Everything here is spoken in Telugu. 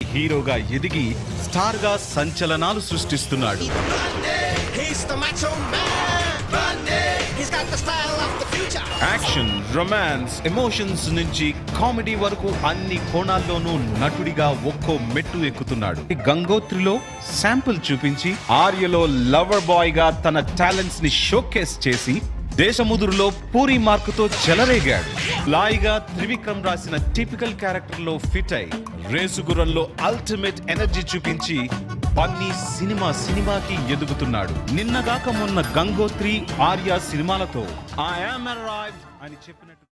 హీరోగా ఎదిగి స్టార్ గా సంచలనాలు సృష్టిస్తున్నాడు He's the macho man. Bundy. He's got the style of the future. Action romance emotions నుంచి కామెడీ వరకు అన్ని కోణాల్లోనూ నటుడిగా ఒక్కో మెట్టు ఎక్కుతున్నాడు గంగోత్రిలో శాంపుల్ చూపించి ఆర్యలో లవర్ బాయ్ గా తన టాలెంట్స్ ని షోకేస్ చేసి దేశముదురులో పూరి మార్కుతో చెలరేగాడు లాయిగా త్రివిక్రమ్ రాసిన టిపికల్ క్యారెక్టర్ లో ఫిట్ అయి రేసుగుర్రంలో అల్టిమేట్ ఎనర్జీ చూపించి బన్నీ సినిమా సినిమాకి ఎదుగుతున్నాడు నిన్నగాక మొన్న గంగోత్రి ఆర్య సినిమాలతో ఐ అని చెప్పినట్టు